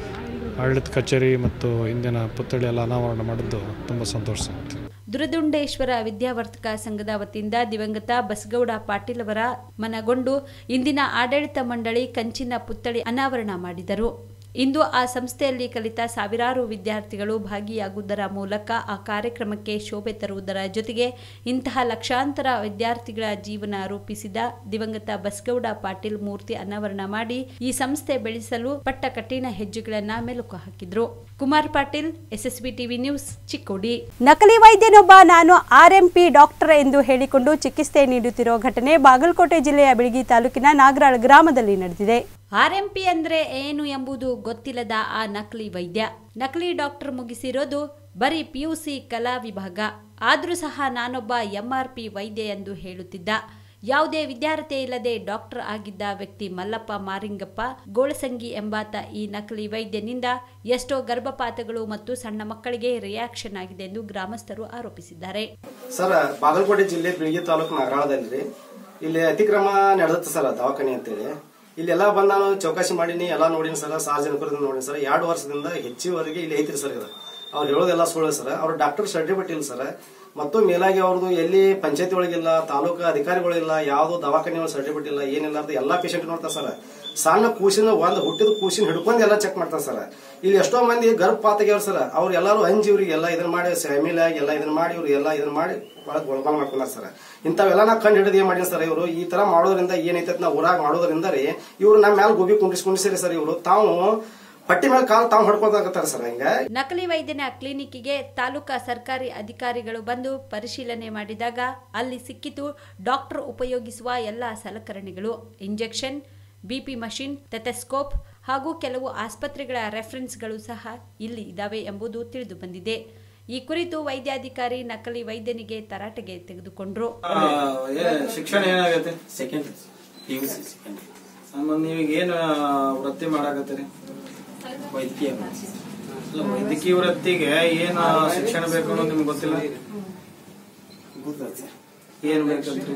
ಆಡಳಿತ ಕಚೇರಿ ಮತ್ತು ಇಂದಿನ ಪುತ್ಥಳಿ ಎಲ್ಲ ಅನಾವರಣ ಮಾಡಿದ್ದು ತುಂಬ ಸಂತೋಷ ಆಗುತ್ತೆ ದುರದುಂಡೇಶ್ವರ ವಿದ್ಯಾವರ್ತಕ ಸಂಘದ ವತಿಯಿಂದ ದಿವಂಗತ ಬಸಗೌಡ ಪಾಟೀಲ್ ಅವರ ಮನಗೊಂಡು ಇಂದಿನ ಆಡಳಿತ ಮಂಡಳಿ ಕಂಚಿನ ಪುತ್ಥಳಿ ಅನಾವರಣ ಮಾಡಿದರು ಇಂದು ಆ ಸಂಸ್ಥೆಯಲ್ಲಿ ಕಲಿತ ಸಾವಿರಾರು ವಿದ್ಯಾರ್ಥಿಗಳು ಭಾಗಿಯಾಗುವುದರ ಮೂಲಕ ಆ ಕಾರ್ಯಕ್ರಮಕ್ಕೆ ಶೋಭೆ ತರುವುದರ ಜೊತೆಗೆ ಇಂತಹ ಲಕ್ಷಾಂತರ ವಿದ್ಯಾರ್ಥಿಗಳ ಜೀವನ ರೂಪಿಸಿದ ದಿವಂಗತ ಬಸಗೌಡ ಪಾಟೀಲ್ ಮೂರ್ತಿ ಅನಾವರಣ ಮಾಡಿ ಈ ಸಂಸ್ಥೆ ಬೆಳೆಸಲು ಪಟ್ಟ ಕಠಿಣ ಹೆಜ್ಜೆಗಳನ್ನ ಮೆಲುಕು ಹಾಕಿದ್ರು Kumar Patil SSB TV news Chikkodi ನಕಲಿ ವೈದ್ಯನೊಬ್ಬ ನಾನು ಆರ್ಎಂಪಿ ಡಾಕ್ಟರ್ ಎಂದು ಹೇಳಿಕೊಂಡು ಚಿಕಿತ್ಸೆ ನೀಡುತ್ತಿರೋ ಘಟನೆ ಬಾಗಲಕೋಟೆ ಜಿಲ್ಲೆಯ ಬಿಳಗಿ ತಾಲೂಕಿನ ನಾಗರಾಳ್ ಗ್ರಾಮದಲ್ಲಿ ನಡೆದಿದೆ ಆರ್ಎಂಪಿ ಅಂದ್ರೆ ಏನು ಎಂಬುದು ಗೊತ್ತಿಲ್ಲದ ಆ ನಕಲಿ ವೈದ್ಯ ನಕಲಿ ಡಾಕ್ಟರ್ ಮುಗಿಸಿರೋದು ಬರೀ ಪಿಯುಸಿ ಕಲಾ ವಿಭಾಗ ಆದ್ರೂ ಸಹ ನಾನೊಬ್ಬ ಎಂಆರ್ಪಿ ವೈದ್ಯ ಎಂದು ಹೇಳುತ್ತಿದ್ದ ಯಾವುದೇ ವಿದ್ಯಾರ್ಥಿ ಇಲ್ಲದೆ ಡಾಕ್ಟರ್ ಆಗಿದ್ದ ವ್ಯಕ್ತಿ ಮಲ್ಲಪ್ಪ ಮಾರಿಂಗಪ್ಪ ಗೋಳಸಂಗಿ ಎಂಬಾತ ಈ ನಕಲಿ ವೈದ್ಯನಿಂದ ಎಷ್ಟೋ ಗರ್ಭಪಾತಗಳು ಮತ್ತು ಸಣ್ಣ ಮಕ್ಕಳಿಗೆ ರಿಯಾಕ್ಷನ್ ಆಗಿದೆ ಎಂದು ಗ್ರಾಮಸ್ಥರು ಆರೋಪಿಸಿದ್ದಾರೆ ಸರ್ ಬಾಗಲಕೋಟೆ ಜಿಲ್ಲೆ ಬಿಳಿಗಿ ತಾಲೂಕು ನಗರಾಳದಲ್ಲಿ ಇಲ್ಲಿ ಅತಿಕ್ರಮ ನಡೆದತ್ತೆ ಸರ್ ದವಾಖಾನೆ ಅಂತೇಳಿ ಇಲ್ಲೆಲ್ಲ ಬಂದು ನಾನು ಚೌಕಾಸಿ ಮಾಡೀನಿ ಎಲ್ಲ ನೋಡಿನಿ ಸರ್ ಸಾರ್ವಜನಿಕರಿಂದ ನೋಡಿನಿ ಸರ್ ಎರಡು ವರ್ಷದಿಂದ ಹೆಚ್ಚುವರೆಗೆ ಇಲ್ಲಿ ಐತ್ರಿ ಸರ್ ಇದು ಅವ್ರು ಹೇಳೋದೆಲ್ಲ ಸುಳ್ಳು ಸರ್ ಅವ್ರ ಡಾಕ್ಟರ್ ಸರ್ಟಿಫಿಕೇಟ್ ಇಲ್ಲ ಸರ್ ಮತ್ತು ಮೇಲಾಗಿ ಅವ್ರದ್ದು ಎಲ್ಲಿ ಪಂಚಾಯತಿ ಒಳಗಿಲ್ಲ ತಾಲೂಕು ಅಧಿಕಾರಿಗಳಿಲ್ಲ ಯಾವ್ದು ದವಾಖಾನೆ ಒಳಗೆ ಸರ್ಟಿಫಿಕೇಟ್ ಇಲ್ಲ ಏನಿಲ್ಲ ಅಂತ ಎಲ್ಲಾ ಪೇಷಂಟ್ ನೋಡ್ತಾರೆ ಸರ್ ಸಣ್ಣ ಕೂಸಿನ ಒಂದ್ ಹುಟ್ಟಿದ ಕೂಸಿನ ಹಿಡ್ಕೊಂಡು ಎಲ್ಲ ಚೆಕ್ ಮಾಡ್ತಾರೆ ಸರ್ ಇಲ್ಲಿ ಎಷ್ಟೋ ಮಂದಿ ಗರ್ಭಪಾತ ಆಗ್ಯಾವ್ರ ಸರ್ ಅವ್ರು ಎಲ್ಲಾರು ಅಂಜಿ ಇವ್ರಿಗೆ ಎಲ್ಲ ಇದನ್ನ ಮಾಡಿ ಫ್ಯಾಮಿಲಿ ಆಗಿ ಎಲ್ಲ ಇದನ್ನ ಮಾಡಿ ಇವ್ರು ಎಲ್ಲ ಇದನ್ನ ಮಾಡಿ ಒಳಗೆ ಒಳಗಾಲ ಮಾಡ್ಕೊಂಡಾರ ಸರ್ ಇಂಥವೆಲ್ಲ ನಾ ಕಂಡು ಹಿಡಿದು ಏನ್ ಮಾಡಿನ ಸರ್ ಇವರು ಈ ತರ ಮಾಡೋದ್ರಿಂದ ಏನೈತೆ ನಾ ಊರಾಗ ಮಾಡೋದ್ರಿಂದ ರೀ ಇವ್ರು ನಮ್ಮ ಮ್ಯಾಲ ಗೋಬಿ ಕುಂಡಿಸ್ ಕುಂಡಿಸಿರಿ ಸರ್ ಇವರು ತಾವು ಪಟ್ಟಿ ಮೇಲೆ ಕಾಲು ತಾವು ಹೊಡ್ಕೊಳ್ತಾಕತ್ತಾರ ಸರ್ ಹಿಂಗ ನಕಲಿ ವೈದ್ಯನ ಕ್ಲಿನಿಕ್ಗೆ ತಾಲೂಕಾ ಸರ್ಕಾರಿ ಅಧಿಕಾರಿಗಳು ಬಂದು ಪರಿಶೀಲನೆ ಮಾಡಿದಾಗ ಅಲ್ಲಿ ಸಿಕ್ಕಿತು ಡಾಕ್ಟರ್ ಉಪಯೋಗಿಸುವ ಎಲ್ಲ ಸಲಕರಣೆಗಳು ಇಂಜೆಕ್ಷನ್ ಬಿಪಿ ಮಷಿನ್ ಟೆಥೆಸ್ಕೋಪ್ ಹಾಗೂ ಕೆಲವು ಆಸ್ಪತ್ರೆಗಳ ರೆಫರೆನ್ಸ್ಗಳು ಸಹ ಇಲ್ಲಿ ಇದ್ದಾವೆ ಎಂಬುದು ತಿಳಿದು ಬಂದಿದೆ ಈ ಕುರಿತು ವೈದ್ಯಾಧಿಕಾರಿ ನಕಲಿ ವೈದ್ಯನಿಗೆ ತರಾಟೆಗೆ ತೆಗೆದುಕೊಂಡ್ರು ಶಿಕ್ಷಣ ಏನಾಗೈತೆ second P U C second ನೀವೀಗ ಏನು ವೃತ್ತಿ ಮಾಡಾಕತ್ತೀರಿ ವೈದ್ಯಕೀಯ ಅಲ್ಲ ವೈದ್ಯಕೀಯ ವೃತ್ತಿಗೆ ಏನು ಶಿಕ್ಷಣ ಬೇಕು ಅನ್ನೋದು ನಿಮ್ಗೆ ಗೊತ್ತಿಲ್ಲ ಏನ್ ಬೇಕಂತ್ರಿ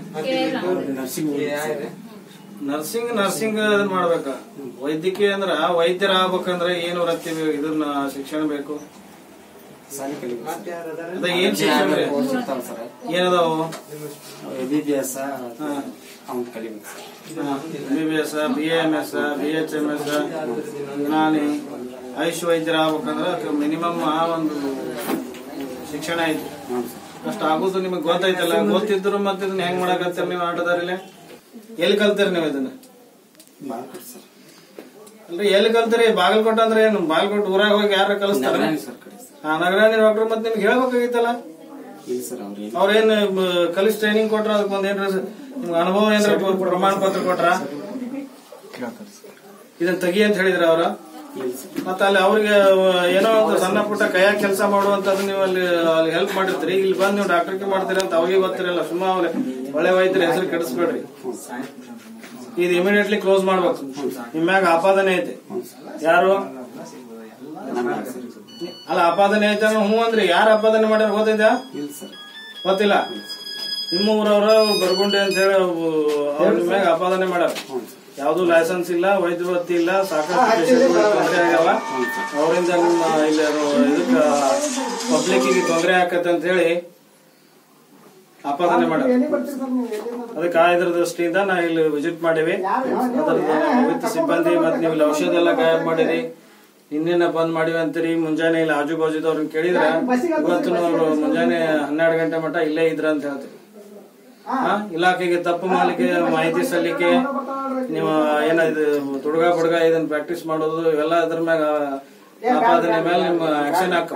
ನರ್ಸಿಂಗ್ ನರ್ಸಿಂಗ್ ಅದನ್ನ ಮಾಡ್ಬೇಕ ವೈದ್ಯಕೀಯ ಅಂದ್ರ ವೈದ್ಯರ ಆಗ್ಬೇಕಂದ್ರೆ ಏನು ವೃತ್ತಿ ಬೇಕು ಇದನ್ನ ಶಿಕ್ಷಣ ಬೇಕು ಅದ ಏನ್ ಶಿಕ್ಷಣ ಬೇಕು? ಏನದಾವು ಬಿ ಬಿ ಎಸ್ ಅವ್ನು ಕಲಿಬೇಕು B B S B M S B H M S Unani AYUSH ವೈದ್ಯರ ಆಗ್ಬೇಕಂದ್ರೆ ಮಿನಿಮಮ್ ಆ ಒಂದು ಶಿಕ್ಷಣ ಐತಿ ಅಷ್ಟ ಆಗುದು ನಿಮಗೆ ಗೊತ್ತೈತಲ್ಲ ಗೊತ್ತಿದ್ರು ಮತ್ತೆ ಇದನ್ನ ಹೆಂಗ್ ಮಾಡಕತ್ತೀರ ನೀವು ಆಟದಾರಿಲೆ ಎಲ್ಲಿ ಕಲ್ತೀರಿ ನೀವು ಇದನ್ನ ಅಲ್ರಿ ಎಲ್ಲಿ ಕಲ್ತೀರಿ ಬಾಗಲಕೋಟೆ ಅಂದ್ರೆ ಏನು ಬಾಗಲಕೋಟೆ ಊರಾಗ ಹೋಗಿ ಯಾರ ಕಲಿಸ್ತಾರ ಆ ನಗರಾಣಿ ಡಾಕ್ಟರ್ ಮತ್ತೆ ನಿಮ್ಗೆ ಹೇಳ್ಬೇಕಾಗಿತ್ತಲ್ಲ ಇಲ್ಲ ಸರ್ ಅವ್ರು ಅವ್ರೇನ್ ಕಲಿಸ್ ಟ್ರೈನಿಂಗ್ ಕೊಟ್ರ ಅದಕ್ಕೆ ಒಂದ್ ಏನ್ರ ನಿಮ್ಗೆ ಅನುಭವ ಏನ್ರ ಪ್ರಮಾಣ ಪತ್ರ ಕೊಟ್ರ ಇದನ್ನ ತೆಗಿ ಅಂತ ಹೇಳಿದ್ರ ಅವ್ರ ಮತ್ತ ಅಲ್ಲಿ ಅವ್ರಿಗೆ ಏನೋ ಒಂದು ಸಣ್ಣ ಪುಟ್ಟ ಕೈಯಾಗ ಕೆಲಸ ಮಾಡುವಂತದ್ದು ನೀವು ಅಲ್ಲಿ ಅಲ್ಲಿ ಹೆಲ್ಪ್ ಮಾಡಿರ್ತೀರಿ ಇಲ್ಲಿ ಬಂದು ನೀವು ಡಾಕ್ಟರ್ಗೆ ಮಾಡ್ತೀರಿ ಅಂತ ಅವ್ರಿಗೆ ಗೊತ್ತಿರಲ್ಲ ಸುಮ್ಮ ಅವ್ರೆ ಒಳ್ಳೆ ವೈದ್ಯರ ಹೆಸರು ಕೆಡಿಸ್ಬೇಡ್ರಿ ಇದು ಇಮಿಡಿಯೇಟ್ಲಿ ಕ್ಲೋಸ್ ಮಾಡ್ಬೇಕು ನಿಮ್ಮ್ಯಾಗ ಆಪಾದನೆ ಐತೆ ಯಾರು ಅಲ್ಲ ಆಪಾದನೆ ಐತೆ ಅನ್ನೋ ಹ್ಞೂ ಅಂದ್ರಿ ಯಾರು ಆಪಾದನೆ ಮಾಡ್ಯಾರ ಗೊತ್ತೈತಾ ಗೊತ್ತಿಲ್ಲ ನಿಮ್ಮ ಊರವ್ರ ಬರ್ಗುಂಡೆ ಅಂತ ಹೇಳಿ ಅವ್ರ ನಿಮ್ಮ ಮ್ಯಾಗ ಆಪಾದನೆ ಮಾಡ್ಯಾರ ಯಾವ್ದು ಲೈಸೆನ್ಸ್ ಇಲ್ಲ ವೈದ್ಯ ವೃತ್ತಿ ಇಲ್ಲ ಸಾಕಷ್ಟು patient ಗಳು ತೊಂದರೆ ಆಗ್ಯಾವ ಅವರಿಂದ ನಿಮ್ಮ ಇಲ್ಲಿ ಅದು ಇದಕ್ಕ ಪಬ್ಲಿಕ್ ಗೆ ತೊಂದರೆ ಆಕತ್ತೆ ಅಂತ ಹೇಳಿ ಆಪಾದನೆ ಮಾಡ್ಯಾರ ಅದಕ್ಕೆ ಆ ಇದ್ರ ದೃಷ್ಟಿಯಿಂದ ನಾ ಇಲ್ಲಿ ವಿಸಿಟ್ ಮಾಡೀವಿ ಅದ್ರದ್ದು ವಿತ್ ಸಿಬ್ಬಂದಿ ಮತ್ತೆ ನೀವು ಇಲ್ಲಿ ಔಷಧ ಎಲ್ಲ ಗಾಯಬ್ ಮಾಡಿರಿ ನಿನ್ನೆನ ಬಂದ್ ಮಾಡಿವಿ ಅಂತೀರಿ ಮುಂಜಾನೆ ಇಲ್ಲಿ ಆಜು ಬಾಜುದವ್ರನ್ನ ಕೇಳಿದ್ರೆ ಇವತ್ತು ಅವ್ರು ಮುಂಜಾನೆ ಹನ್ನೆರಡು ಗಂಟೆ ಮಟ್ಟ ಇಲ್ಲೇ ಇದ್ರ ಅಂತ ಹೇಳ್ತೀವಿ ಹಾ? ಇಲಾಖೆಗೆ ತಪ್ಪು ಮಾಲಿಕೆ ಮಾಹಿತಿ ಸಲ್ಲಿಕೆ ನೀವು ಏನ ಇದು ತುಡುಗ ಬುಡುಗ ಇದನ್ನ ಪ್ರಾಕ್ಟೀಸ್ ಮಾಡೋದು ಇವೆಲ್ಲ ಅದ್ರ ಮ್ಯಾಗ ಆಪಾದನೆ ಮೇಲೆ ನಿಮ್ಮ ಆಕ್ಷನ್ ಹಾಕ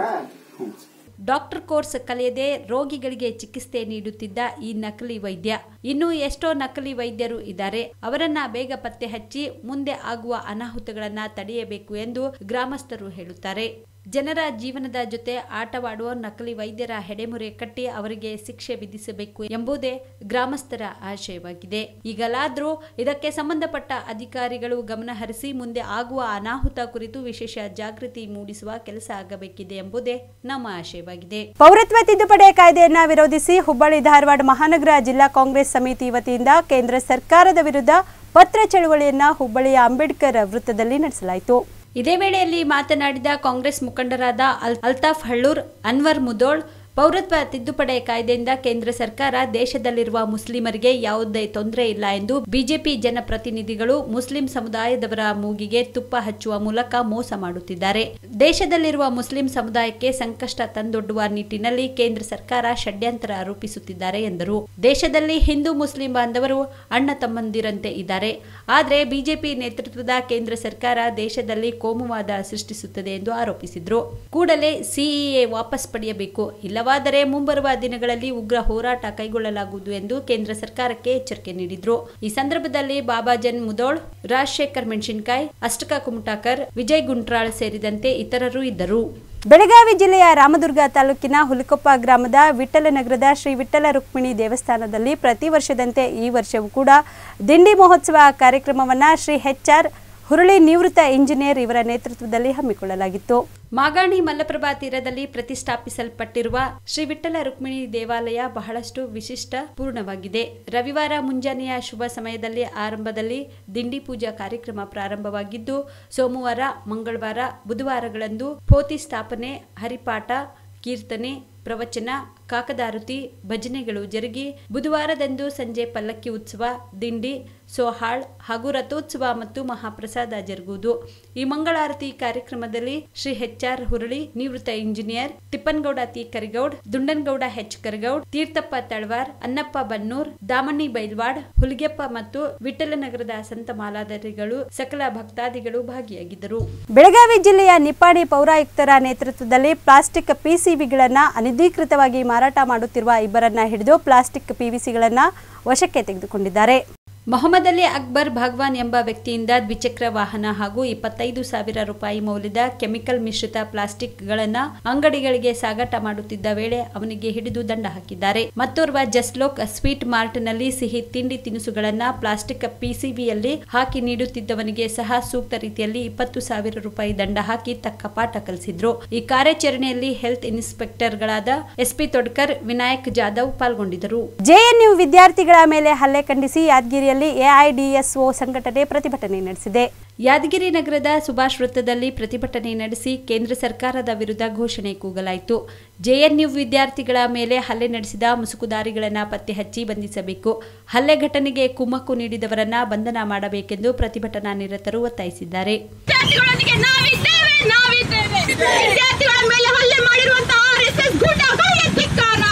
ಡಾಕ್ಟರ್ ಕೋರ್ಸ್ ಕಲಿಯದೆ ರೋಗಿಗಳಿಗೆ ಚಿಕಿತ್ಸೆ ನೀಡುತ್ತಿದ್ದ ಈ ನಕಲಿ ವೈದ್ಯ ಇನ್ನು ಎಷ್ಟೋ ನಕಲಿ ವೈದ್ಯರು ಇದ್ದಾರೆ ಅವರನ್ನ ಬೇಗ ಪತ್ತೆ ಹಚ್ಚಿ ಮುಂದೆ ಆಗುವ ಅನಾಹುತಗಳನ್ನ ತಡೆಯಬೇಕು ಎಂದು ಗ್ರಾಮಸ್ಥರು ಹೇಳುತ್ತಾರೆ ಜನರ ಜೀವನದ ಜೊತೆ ಆಟವಾಡುವ ನಕಲಿ ವೈದ್ಯರ ಹೆಡೆಮುರೆ ಕಟ್ಟಿ ಅವರಿಗೆ ಶಿಕ್ಷೆ ವಿಧಿಸಬೇಕು ಎಂಬುದೇ ಗ್ರಾಮಸ್ಥರ ಆಶಯವಾಗಿದೆ ಈಗಲಾದರೂ ಇದಕ್ಕೆ ಸಂಬಂಧಪಟ್ಟ ಅಧಿಕಾರಿಗಳು ಗಮನ ಹರಿಸಿ ಮುಂದೆ ಆಗುವ ಅನಾಹುತ ಕುರಿತು ವಿಶೇಷ ಜಾಗೃತಿ ಮೂಡಿಸುವ ಕೆಲಸ ಆಗಬೇಕಿದೆ ಎಂಬುದೇ ನಮ್ಮ ಆಶಯವಾಗಿದೆ ಪೌರತ್ವ ತಿದ್ದುಪಡಿ ಕಾಯ್ದೆಯನ್ನ ವಿರೋಧಿಸಿ ಹುಬ್ಬಳ್ಳಿ ಧಾರವಾಡ ಮಹಾನಗರ ಜಿಲ್ಲಾ ಕಾಂಗ್ರೆಸ್ ಸಮಿತಿ ವತಿಯಿಂದ ಕೇಂದ್ರ ಸರ್ಕಾರದ ವಿರುದ್ಧ ಪತ್ರ ಚಳವಳಿಯನ್ನ ಹುಬ್ಬಳ್ಳಿಯ ಅಂಬೇಡ್ಕರ್ ವೃತ್ತದಲ್ಲಿ ನಡೆಸಲಾಯಿತು ಇದೇ ವೇಳೆಯಲ್ಲಿ ಮಾತನಾಡಿದ ಕಾಂಗ್ರೆಸ್ ಮುಖಂಡರಾದ ಅಲ್ ಅಲ್ತಾಫ್ ಹಳ್ಳೂರ್ ಅನ್ವರ್ ಮುದೋಳ್ ಪೌರತ್ವ ತಿದ್ದುಪಡಿ ಕಾಯ್ದೆಯಿಂದ ಕೇಂದ್ರ ಸರ್ಕಾರ ದೇಶದಲ್ಲಿರುವ ಮುಸ್ಲಿಮರಿಗೆ ಯಾವುದೇ ತೊಂದರೆ ಇಲ್ಲ ಎಂದು ಬಿಜೆಪಿ ಜನಪ್ರತಿನಿಧಿಗಳು ಮುಸ್ಲಿಂ ಸಮುದಾಯದವರ ಮೂಗಿಗೆ ತುಪ್ಪ ಹಚ್ಚುವ ಮೂಲಕ ಮೋಸ ಮಾಡುತ್ತಿದ್ದಾರೆ ದೇಶದಲ್ಲಿರುವ ಮುಸ್ಲಿಂ ಸಮುದಾಯಕ್ಕೆ ಸಂಕಷ್ಟ ತಂದೊಡ್ಡುವ ನಿಟ್ಟಿನಲ್ಲಿ ಕೇಂದ್ರ ಸರ್ಕಾರ ಷಡ್ಯಂತರ ರೂಪಿಸುತ್ತಿದ್ದಾರೆ ಎಂದರು ದೇಶದಲ್ಲಿ ಹಿಂದೂ ಮುಸ್ಲಿಂ ಬಾಂಧವರು ಅಣ್ಣ ತಮ್ಮಂದಿರಂತೆ ಇದ್ದಾರೆ ಆದರೆ ಬಿಜೆಪಿ ನೇತೃತ್ವದ ಕೇಂದ್ರ ಸರ್ಕಾರ ದೇಶದಲ್ಲಿ ಕೋಮುವಾದ ಸೃಷ್ಟಿಸುತ್ತದೆ ಎಂದು ಆರೋಪಿಸಿದ್ರು ಕೂಡಲೇ ಸಿಇಎ ವಾಪಸ್ ಪಡೆಯಬೇಕು ಇಲ್ಲವಾದರೆ ಮುಂಬರುವ ದಿನಗಳಲ್ಲಿ ಉಗ್ರ ಹೋರಾಟ ಕೈಗೊಳ್ಳಲಾಗುವುದು ಎಂದು ಕೇಂದ್ರ ಸರ್ಕಾರಕ್ಕೆ ಎಚ್ಚರಿಕೆ ನೀಡಿದ್ರು ಈ ಸಂದರ್ಭದಲ್ಲಿ ಬಾಬಾಜನ್ ಮುದೋಳ್ ರಾಜಶೇಖರ್ ಮೆಣಸಿನ್ಕಾಯ್ ಅಷ್ಟಕ ಕುಮಟಾಕರ್ ವಿಜಯ್ ಗುಂಟ್ರಾಳ್ ಸೇರಿದಂತೆ ಇತರರು ಇದ್ದರು ಬೆಳಗಾವಿ ಜಿಲ್ಲೆಯ ರಾಮದುರ್ಗ ತಾಲೂಕಿನ ಹುಲಿಕೊಪ್ಪ ಗ್ರಾಮದ ವಿಠ್ಠಲನಗರದ ಶ್ರೀ ವಿಠ್ಠಲ ರುಕ್ಮಿಣಿ ದೇವಸ್ಥಾನದಲ್ಲಿ ಪ್ರತಿ ವರ್ಷದಂತೆ ಈ ವರ್ಷವೂ ಕೂಡ ದಿಂಡಿ ಮಹೋತ್ಸವ ಕಾರ್ಯಕ್ರಮವನ್ನ ಶ್ರೀ ಎಚ್ ಆರ್ ಹುರುಳಿ ನಿವೃತ್ತ ಇಂಜಿನಿಯರ್ ಇವರ ನೇತೃತ್ವದಲ್ಲಿ ಹಮ್ಮಿಕೊಳ್ಳಲಾಗಿತ್ತು ಮಾಗಾಣಿ ಮಲ್ಲಪ್ರಭಾ ತೀರದಲ್ಲಿ ಪ್ರತಿಷ್ಠಾಪಿಸಲ್ಪಟ್ಟಿರುವ ಶ್ರೀ ವಿಠ್ಠಲ ರುಕ್ಮಿಣಿ ದೇವಾಲಯ ಬಹಳಷ್ಟು ವಿಶಿಷ್ಟ ಪೂರ್ಣವಾಗಿದೆ ರವಿವಾರ ಮುಂಜಾನೆಯ ಶುಭ ಸಮಯದಲ್ಲಿ ಆರಂಭದಲ್ಲಿ ದಿಂಡಿ ಪೂಜಾ ಕಾರ್ಯಕ್ರಮ ಪ್ರಾರಂಭವಾಗಿದ್ದು ಸೋಮವಾರ ಮಂಗಳವಾರ ಬುಧವಾರಗಳಂದು ಪೋತಿ ಸ್ಥಾಪನೆ ಹರಿಪಾಠ ಕೀರ್ತನೆ ಪ್ರವಚನ ಕಾಕದಾರುತಿ ಭಜನೆಗಳು ಜರುಗಿ ಬುಧವಾರದಂದು ಸಂಜೆ ಪಲ್ಲಕ್ಕಿ ಉತ್ಸವ ದಿಂಡಿ ಸೋಹಾಳ್ ಹಾಗೂ ರಥೋತ್ಸವ ಮತ್ತು ಮಹಾಪ್ರಸಾದ ಜರುಗುವುದು ಈ ಮಂಗಳಾರತಿ ಕಾರ್ಯಕ್ರಮದಲ್ಲಿ ಶ್ರೀ ಎಚ್ ಆರ್ ಹುರಳಿ ನಿವೃತ್ತ ಇಂಜಿನಿಯರ್ ತಿಪ್ಪನಗೌಡ ತಿ ಕರಿಗೌಡ್ ದುಂಡನಗೌಡ ಹೆಚ್ ಕರಿಗೌಡ್ ತೀರ್ಥಪ್ಪ ತಳವಾರ್ ಅನ್ನಪ್ಪ ಬನ್ನೂರ್ ದಾಮಣ್ಣಿ ಬೈಲ್ವಾಡ್ ಹುಲಿಗೆಪ್ಪ ಮತ್ತು ವಿಠ್ಠಲನಗರದ ಸಂತ ಮಾಲಾಧಾರಿಗಳು ಸಕಲ ಭಕ್ತಾದಿಗಳು ಭಾಗಿಯಾಗಿದ್ದರು ಬೆಳಗಾವಿ ಜಿಲ್ಲೆಯ ನಿಪ್ಪಾಣಿ ಪೌರಾಯುಕ್ತರ ನೇತೃತ್ವದಲ್ಲಿ ಪ್ಲಾಸ್ಟಿಕ್ ಪಿಸಿಬಿಗಳನ್ನ ಅನಧಿಕೃತವಾಗಿ ಮಾರಾಟ ಮಾಡುತ್ತಿರುವ ಇಬ್ಬರನ್ನ ಹಿಡಿದು ಪ್ಲಾಸ್ಟಿಕ್ ಪಿವಿಸಿಗಳನ್ನ ವಶಕ್ಕೆ ತೆಗೆದುಕೊಂಡಿದ್ದಾರೆ ಮೊಹಮ್ಮದ್ ಅಲಿ ಅಕ್ಬರ್ ಭಗವಾನ್ ಎಂಬ ವ್ಯಕ್ತಿಯಿಂದ ದ್ವಿಚಕ್ರ ವಾಹನ ಹಾಗೂ ಇಪ್ಪತ್ತೈದು ಸಾವಿರ ರೂಪಾಯಿ ಮೌಲ್ಯದ ಕೆಮಿಕಲ್ ಮಿಶ್ರಿತ ಪ್ಲಾಸ್ಟಿಕ್ಗಳನ್ನು ಅಂಗಡಿಗಳಿಗೆ ಸಾಗಾಟ ಮಾಡುತ್ತಿದ್ದ ವೇಳೆ ಅವನಿಗೆ ಹಿಡಿದು ದಂಡ ಹಾಕಿದ್ದಾರೆ ಮತ್ತೋರ್ವ ಜಸ್ಲೋಕ್ ಸ್ವೀಟ್ ಮಾರ್ಟ್ನಲ್ಲಿ ಸಿಹಿ ತಿಂಡಿ ತಿನಿಸುಗಳನ್ನ ಪ್ಲಾಸ್ಟಿಕ್ ಪಿಸಿಬಿಯಲ್ಲಿ ಹಾಕಿ ನೀಡುತ್ತಿದ್ದವನಿಗೆ ಸಹ ಸೂಕ್ತ ರೀತಿಯಲ್ಲಿ ಇಪ್ಪತ್ತು ಸಾವಿರ ರೂಪಾಯಿ ದಂಡ ಹಾಕಿ ತಕ್ಕ ಪಾಠ ಕಲಿಸಿದ್ರು ಈ ಕಾರ್ಯಾಚರಣೆಯಲ್ಲಿ ಹೆಲ್ತ್ ಇನ್ಸ್ಪೆಕ್ಟರ್ಗಳಾದ ಎಸ್ಪಿ ತೊಡ್ಕರ್ ವಿನಾಯಕ್ ಜಾಧವ್ ಪಾಲ್ಗೊಂಡಿದ್ದರು ಜೆಎನ್ಯು ವಿದ್ಯಾರ್ಥಿಗಳ ಮೇಲೆ ಹಲ್ಲೆ ಖಂಡಿಸಿ ಯಾದಗಿರಿಯಲ್ಲಿ ಎಐಡಿಎಸ್ಒ ಸಂಘಟನೆ ಪ್ರತಿಭಟನೆ ನಡೆಸಿದೆ ಯಾದಗಿರಿ ನಗರದ ಸುಭಾಷ್ ವೃತ್ತದಲ್ಲಿ ಪ್ರತಿಭಟನೆ ನಡೆಸಿ ಕೇಂದ್ರ ಸರ್ಕಾರದ ವಿರುದ್ಧ ಘೋಷಣೆ ಕೂಗಲಾಯಿತು ಜೆಎನ್ಯು ವಿದ್ಯಾರ್ಥಿಗಳ ಮೇಲೆ ಹಲ್ಲೆ ನಡೆಸಿದ ಮುಸುಕುದಾರಿಗಳನ್ನು ಪತ್ತೆ ಹಚ್ಚಿ ಬಂಧಿಸಬೇಕು ಹಲ್ಲೆ ಘಟನೆಗೆ ಕುಮ್ಮಕ್ಕು ನೀಡಿದವರನ್ನ ಬಂಧನ ಮಾಡಬೇಕೆಂದು ಪ್ರತಿಭಟನಾ ನಿರತರು ಒತ್ತಾಯಿಸಿದ್ದಾರೆ ವಿದ್ಯಾರ್ಥಿಗಳೊಂದಿಗೆ ನಾವಿದ್ದೇವೆ ನಾವಿದ್ದೇವೆ ವಿದ್ಯಾರ್ಥಿಗಳ ಮೇಲೆ ಹಲ್ಲೆ ಮಾಡಿರುವಂತಹ ಆರ್ಎಸ್ಎಸ್ ಗೂಂಡಾಗಳಿಗೆ ಧಿಕ್ಕಾರ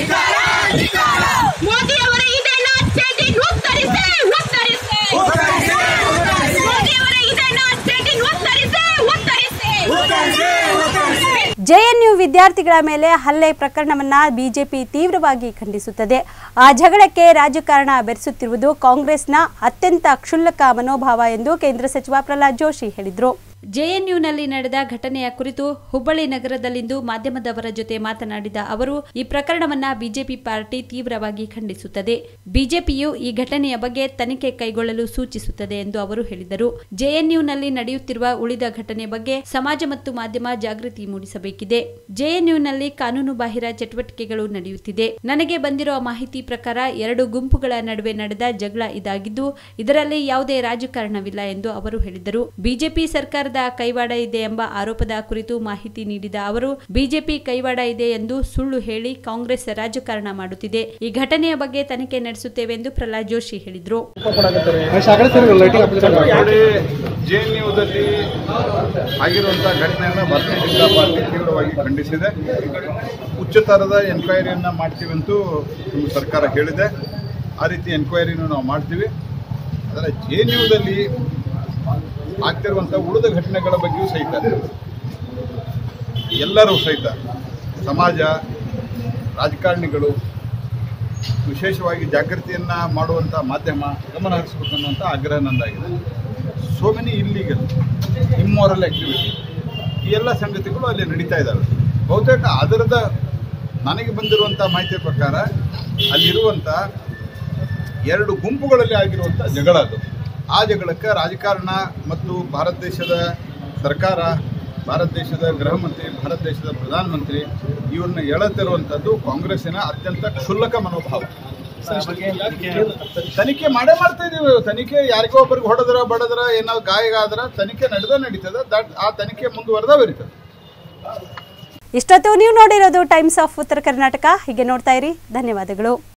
ಮೋದಿ ಅವರ ಇದೇನಾ ಚೇಟಿಂಗ್ ಉತ್ತರಿಸಿ ಉತ್ತರಿಸಿ ಮೋದಿ ಅವರ ಇದೇನಾ ಚೇಟಿಂಗ್ ಉತ್ತರಿಸಿ ಉತ್ತರಿಸಿ ಜೆಎನ್ಯು ವಿದ್ಯಾರ್ಥಿಗಳ ಮೇಲೆ ಹಲ್ಲೆ ಪ್ರಕರಣವನ್ನ ಬಿಜೆಪಿ ತೀವ್ರವಾಗಿ ಖಂಡಿಸುತ್ತದೆ ಆ ಜಗಳಕ್ಕೆ ರಾಜಕಾರಣ ಬೆರೆಸುತ್ತಿರುವುದು ಕಾಂಗ್ರೆಸ್ನ ಅತ್ಯಂತ ಕ್ಷುಲ್ಲಕ ಮನೋಭಾವ ಎಂದು ಕೇಂದ್ರ ಸಚಿವ ಪ್ರಹ್ಲಾದ್ ಜೋಶಿ ಹೇಳಿದರು ಜೆಎನ್ಯುನಲ್ಲಿ ನಡೆದ ಘಟನೆಯ ಕುರಿತು ಹುಬ್ಬಳ್ಳಿ ನಗರದಲ್ಲಿಂದು ಮಾಧ್ಯಮದವರ ಜೊತೆ ಮಾತನಾಡಿದ ಅವರು ಈ ಪ್ರಕರಣವನ್ನ ಬಿಜೆಪಿ ಪಾರ್ಟಿ ತೀವ್ರವಾಗಿ ಖಂಡಿಸುತ್ತದೆ ಬಿಜೆಪಿಯು ಈ ಘಟನೆಯ ಬಗ್ಗೆ ತನಿಖೆ ಕೈಗೊಳ್ಳಲು ಸೂಚಿಸುತ್ತದೆ ಎಂದು ಅವರು ಹೇಳಿದರು ಜೆಎನ್ಯುನಲ್ಲಿ ನಡೆಯುತ್ತಿರುವ ಉಳಿದ ಘಟನೆ ಬಗ್ಗೆ ಸಮಾಜ ಮತ್ತು ಮಾಧ್ಯಮ ಜಾಗೃತಿ ಮೂಡಿಸಬೇಕಿದೆ ಜೆಎನ್ಯುನಲ್ಲಿ ಕಾನೂನು ಬಾಹಿರ ಚಟುವಟಿಕೆಗಳು ನಡೆಯುತ್ತಿದೆ ನನಗೆ ಬಂದಿರುವ ಮಾಹಿತಿ ಪ್ರಕಾರ ಎರಡು ಗುಂಪುಗಳ ನಡುವೆ ನಡೆದ ಜಗಳ ಇದಾಗಿದ್ದು ಇದರಲ್ಲಿ ಯಾವುದೇ ರಾಜಕಾರಣವಿಲ್ಲ ಎಂದು ಅವರು ಹೇಳಿದರು ಬಿಜೆಪಿ ಸರ್ಕಾರದ ಕೈವಾಡ ಇದೆ ಎಂಬ ಆರೋಪದ ಕುರಿತು ಮಾಹಿತಿ ನೀಡಿದ ಅವರು ಬಿಜೆಪಿ ಕೈವಾಡ ಇದೆ ಎಂದು ಸುಳ್ಳು ಹೇಳಿ ಕಾಂಗ್ರೆಸ್ ರಾಜಕಾರಣ ಮಾಡುತ್ತಿದೆ ಈ ಘಟನೆಯ ಬಗ್ಗೆ ತನಿಖೆ ನಡೆಸುತ್ತೇವೆ ಎಂದು ಪ್ರಹ್ಲಾದ್ ಜೋಶಿ ಹೇಳಿದರು ನೋಡಿ ಜೆಎನ್ಯುದಲ್ಲಿ ಆಗಿರುವಂತಹ ಘಟನೆಯನ್ನು ಭಾರತೀಯ ಜನತಾ ಪಾರ್ಟಿ ತೀವ್ರವಾಗಿ ಖಂಡಿಸಿದೆ ಉಚ್ಚತರದ ಎನ್ಕ್ವೈರಿಯನ್ನ ಮಾಡ್ತೀವಿ ಅಂತೂ ನಮ್ಮ ಸರ್ಕಾರ ಹೇಳಿದೆ ಆ ರೀತಿ ಎನ್ಕ್ವೈರಿನೂ ನಾವು ಮಾಡ್ತೀವಿ ಅದರ ಜೆ ಎನ್ ಯುದಲ್ಲಿ ಆಗ್ತಿರುವಂಥ ಉಳಿದ ಘಟನೆಗಳ ಬಗ್ಗೆಯೂ ಸಹಿತ ಎಲ್ಲರೂ ಸಹಿತ ಸಮಾಜ ರಾಜಕಾರಣಿಗಳು ವಿಶೇಷವಾಗಿ ಜಾಗೃತಿಯನ್ನು ಮಾಡುವಂಥ ಮಾಧ್ಯಮ ಗಮನ ಹರಿಸಬೇಕನ್ನುವಂಥ ಆಗ್ರಹ ನಂದಾಗಿದೆ so many illegal immoral activity ಈ ಎಲ್ಲ ಸಂಗತಿಗಳು ಅಲ್ಲಿ ನಡೀತಾ ಇದ್ದಾವೆ ಬಹುತೇಕ ಅದರದ ನನಗೆ ಬಂದಿರುವಂಥ ಮಾಹಿತಿಯ ಪ್ರಕಾರ ಅಲ್ಲಿರುವಂಥ ಎರಡು ಗುಂಪುಗಳಲ್ಲಿ ಆಗಿರುವಂಥ ಜಗಳ ಅದು ಆ ಜಗಳಕ್ಕೆ ರಾಜಕಾರಣ ಮತ್ತು ಭಾರತ ದೇಶದ ಸರ್ಕಾರ ಭಾರತ ದೇಶದ ಗೃಹ ಮಂತ್ರಿ ಭಾರತ ದೇಶದ ಪ್ರಧಾನಮಂತ್ರಿ ಇವ್ರನ್ನ ಎಳತಿರುವಂಥದ್ದು ಕಾಂಗ್ರೆಸ್ಸಿನ ಅತ್ಯಂತ ಕ್ಷುಲ್ಲಕ ಮನೋಭಾವ ತನಿಖೆ ಮಾಡೇ ಮಾಡ್ತಾ ಇದೀವಿ ತನಿಖೆ ಯಾರಿಗೋ ಒಬ್ಬರಿಗೆ ಹೊಡೆದ್ರ ಬಡದ್ರ ಏನಾದ್ರು ಗಾಯ ಆದ್ರ ತನಿಖೆ ನಡೆದ ನಡೀತದ ದಟ್ ಆ ತನಿಖೆ ಮುಂದುವರೆದ ಬರೀತದೆ ಇಷ್ಟೊತ್ತು ನೀವು ನೋಡಿರೋದು ಟೈಮ್ಸ್ ಆಫ್ ಉತ್ತರ ಕರ್ನಾಟಕ ಹೀಗೆ ನೋಡ್ತಾ ಇರಿ ಧನ್ಯವಾದಗಳು